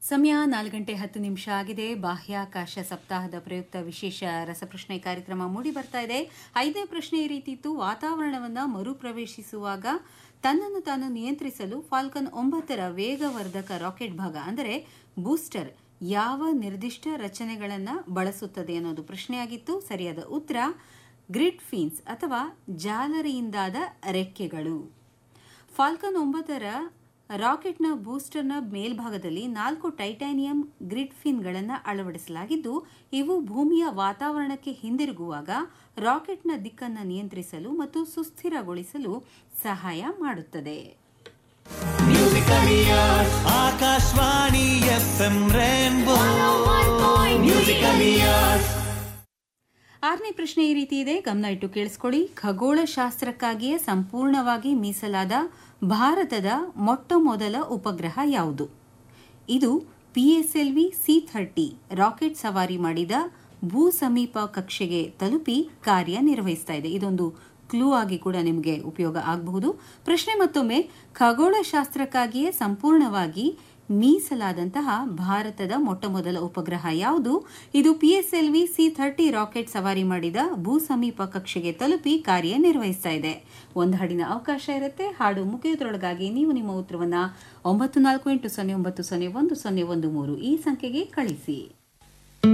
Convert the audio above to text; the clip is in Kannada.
ಸಮಯ ನಾಲ್ಕು ಗಂಟೆ ಹತ್ತು ನಿಮಿಷ ಆಗಿದೆ ಬಾಹ್ಯಾಕಾಶ ಸಪ್ತಾಹದ ಪ್ರಯುಕ್ತ ವಿಶೇಷ ರಸಪ್ರಶ್ನೆ ಕಾರ್ಯಕ್ರಮ ಮೂಡಿ ಬರ್ತಾ ಇದೆ ಐದನೇ ಪ್ರಶ್ನೆ ಈ ರೀತಿ ಇತ್ತು ವಾತಾವರಣವನ್ನು ಮರುಪ್ರವೇಶಿಸುವಾಗ ತನ್ನನ್ನು ತಾನು ನಿಯಂತ್ರಿಸಲು ಫಾಲ್ಕನ್ ಒಂಬತ್ತರ ವೇಗವರ್ಧಕ ರಾಕೆಟ್ ಭಾಗ ಅಂದರೆ ಬೂಸ್ಟರ್ ಯಾವ ನಿರ್ದಿಷ್ಟ ರಚನೆಗಳನ್ನು ಬಳಸುತ್ತದೆ ಅನ್ನೋದು ಪ್ರಶ್ನೆಯಾಗಿತ್ತು ಸರಿಯಾದ ಉತ್ತರ ಗ್ರಿಡ್ ಫೀನ್ಸ್ ಅಥವಾ ಜಾಲರಿಯಿಂದಾದ ರೆಕ್ಕೆಗಳು ಫಾಲ್ಕನ್ ಒಂಬತ್ತರ ರಾಕೆಟ್ನ ಬೂಸ್ಟರ್ನ ಮೇಲ್ಭಾಗದಲ್ಲಿ ನಾಲ್ಕು ಟೈಟಾನಿಯಂ ಗ್ರಿಡ್ ಫಿನ್ಗಳನ್ನು ಅಳವಡಿಸಲಾಗಿದ್ದು ಇವು ಭೂಮಿಯ ವಾತಾವರಣಕ್ಕೆ ಹಿಂದಿರುಗುವಾಗ ರಾಕೆಟ್ನ ದಿಕ್ಕನ್ನು ನಿಯಂತ್ರಿಸಲು ಮತ್ತು ಸುಸ್ಥಿರಗೊಳಿಸಲು ಸಹಾಯ ಮಾಡುತ್ತದೆ Akashvani F M rainbow musical years ಆರನೇ ಪ್ರಶ್ನೆ ಈ ರೀತಿ ಇದೆ ಗಮನ ಇಟ್ಟು ಕೇಳಿಸ್ಕೊಳ್ಳಿ ಖಗೋಳಶಾಸ್ತ್ರಕ್ಕಾಗಿಯೇ ಸಂಪೂರ್ಣವಾಗಿ ಮೀಸಲಾದ ಭಾರತದ ಮೊಟ್ಟ ಮೊದಲ ಉಪಗ್ರಹ ಯಾವುದು ಇದು ಪಿಎಸ್ಎಲ್ವಿ ಸಿ ಥರ್ಟಿ ರಾಕೆಟ್ ಸವಾರಿ ಮಾಡಿದ ಭೂ ಸಮೀಪ ಕಕ್ಷೆಗೆ ತಲುಪಿ ಕಾರ್ಯನಿರ್ವಹಿಸ್ತಾ ಇದೆ ಇದೊಂದು ಕ್ಲೂ ಆಗಿ ಕೂಡ ನಿಮಗೆ ಉಪಯೋಗ ಆಗಬಹುದು ಪ್ರಶ್ನೆ ಮತ್ತೊಮ್ಮೆ ಖಗೋಳಶಾಸ್ತ್ರಕ್ಕಾಗಿಯೇ ಸಂಪೂರ್ಣವಾಗಿ ಮೀಸಲಾದಂತಹ ಭಾರತದ ಮೊಟ್ಟಮೊದಲ ಉಪಗ್ರಹ ಯಾವುದು ಇದು ಪಿಎಸ್ಎಲ್ವಿ ಸಿ ಥರ್ಟಿ ರಾಕೆಟ್ ಸವಾರಿ ಮಾಡಿದ ಭೂ ಸಮೀಪ ಕಕ್ಷೆಗೆ ತಲುಪಿ ಕಾರ್ಯನಿರ್ವಹಿಸ್ತಾ ಇದೆ ಒಂದು ಹಾಡಿನ ಅವಕಾಶ ಇರುತ್ತೆ ಹಾಡು ಮುಗಿಯುವುದರೊಳಗಾಗಿ ನೀವು ನಿಮ್ಮ ಉತ್ತರವನ್ನ ಒಂಬತ್ತು ನಾಲ್ಕು ಎಂಟು ಸೊನ್ನೆ ಒಂಬತ್ತು ಸೊನ್ನೆ ಒಂದು ಸೊನ್ನೆ ಒಂದು ಮೂರು ಈ ಸಂಖ್ಯೆಗೆ ಕಳಿಸಿ